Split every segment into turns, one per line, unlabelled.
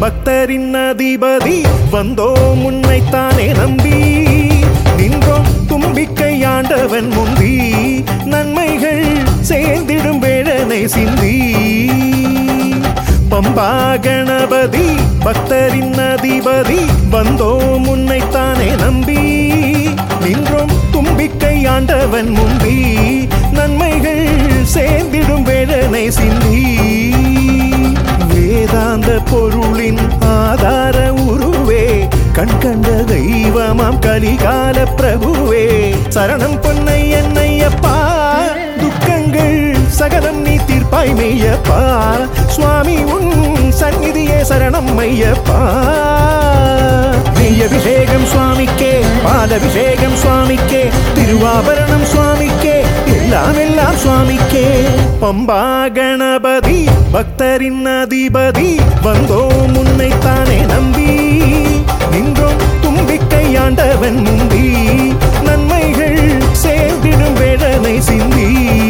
பக்தரின் அதிபதி வந்தோம் உன்னைத்தானே நம்பி நின்றோம் தும்பிக்கை ஆண்டவன் முந்தி நன்மைகள் சேர்ந்திடும் வேழனை சிந்தி பம்பா கணபதி பக்தரின் அதிபதி வந்தோம் உன்னைத்தானே நம்பி நின்றோம் தும்பிக்கை ஆண்டவன் முந்தி நன்மைகள் சேர்ந்திடும் வேழனை சிந்தி வேதாந்த பொருளின் ஆதார உருவே கண் கண்ட தெய்வமாம் கலிகால பிரபுவே சரணம் பொன்னை என்னையப்பா துக்கங்கள் சகலம் நீ தீர்ப்பாய் மெய்யப்பா சுவாமி உன் சந்நிதியே சரணம் மையப்பா நெய்யபிஷேகம் சுவாமிக்கே பாலபிஷேகம் சுவாமிக்கே திருவாபரணம் சுவாமிக்கே எல்லாம் எல்லாம் சுவாமிக்கே பம்பா கணபதி பக்தரின் அதிபதி வந்தோம் உன்னைத்தானே நம்பி நின்றோம் தும்பிக்கை ஆண்டவன் முந்தி நன்மைகள் சேர்ந்திடும் வேடனை சிந்தி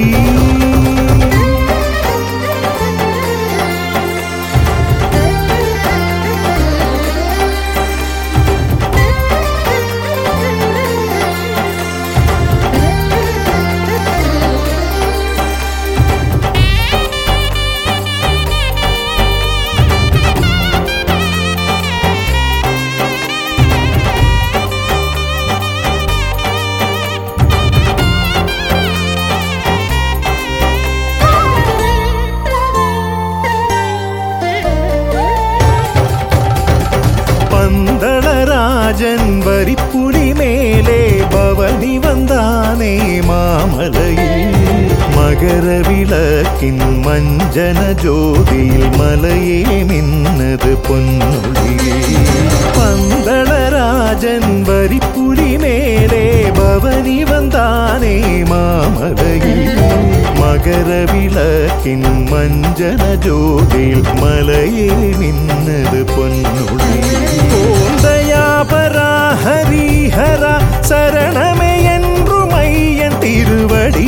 பந்தளராஜன் வரிப்புலி மேலே பவனி வந்தானே மாமலையில் மகர விளக்கின் மஞ்சன ஜோதியில் மலையே மின்னது பொன்னொழியே பந்தளராஜன் வரிப்புலி மேலே பவனி வந்தானே மாமலையில் மகர விளக்கின் மஞ்சன ஜோதியில் மலையே மின்னது பொன்னொழி ஓம் தயாபரா ஹரிஹரா சரணமே என்று மையன் திருவடி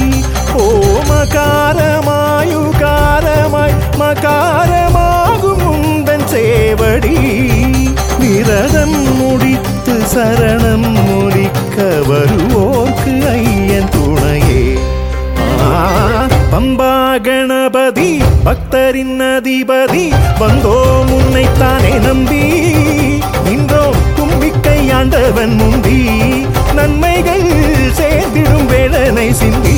ஓமகாரமாயுகாரமாய் மகாரமாகும் உந்தன் சேவடி விரதம் முடித்து சரணம் முடிக்க வருவோர்க்கு ஐயன் துணையே பம்பா கணபதி பக்தரின் அதிபதி வந்தோம் உன்னைத்தானே நம்பி நின்றோம் தும்பிக்கை ஆண்டவன் முந்தி நன்மைகள் சேர்ந்திடும் வேளனை சிந்தி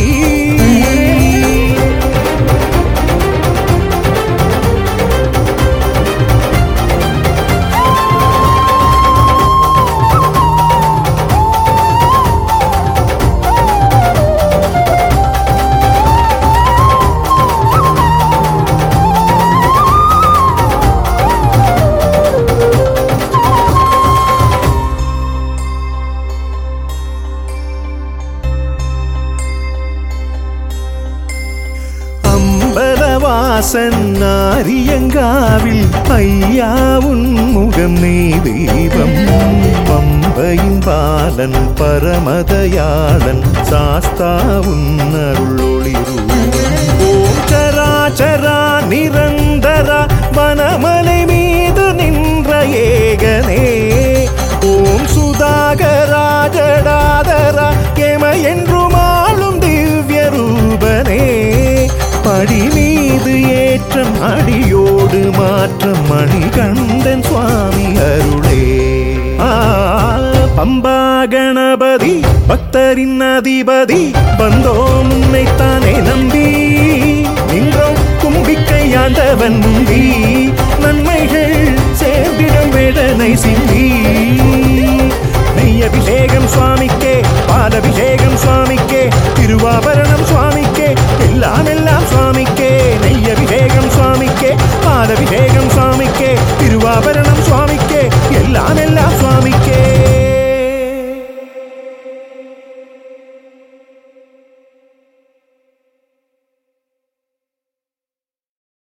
அம்பலவாசன் நாரியங்காவில் ஐயா உன் முகம் நீ தெய்வம் பம்பையின் பாலன் பரமதயாளன் சாஸ்தா உன் அருளொளி ஓம் சராச்சரா நிரந்தரா வனமலை மீது நின்ற ஏகனே ஓம் சுதாகரா ஜடாதரா எம என்றும் ஆளும் திவ்ய ரூபனே படி மீது ஏற்றம் அடியோடு மாற்றம் மணிகண்டன் சுவாமி அருளே ஆ, பம்பா கணபதி பக்தரின் அதிபதி வந்தோம் உன்னைத்தானே நம்பி நின்றோம் கும்பிக்கை ஆண்டவன் முந்தி நன்மைகள் சேர்ந்திடும் வேடனை சிந்தி நெய்யபிஷேகம் சுவாமிக்கே பாலபிஷேகம் சுவாமிக்கே திருவாபரணம் சுவாமிக்கே எல்லாம் எல்லாம் சுவாமிக்கே நெய்யபிஷேகம் சுவாமிக்கே பாலபிஷேகம் சுவாமிக்கே திருவாபரணம் சுவாமிக்கே எல்லாம் எல்லாம் சுவாமிக்கே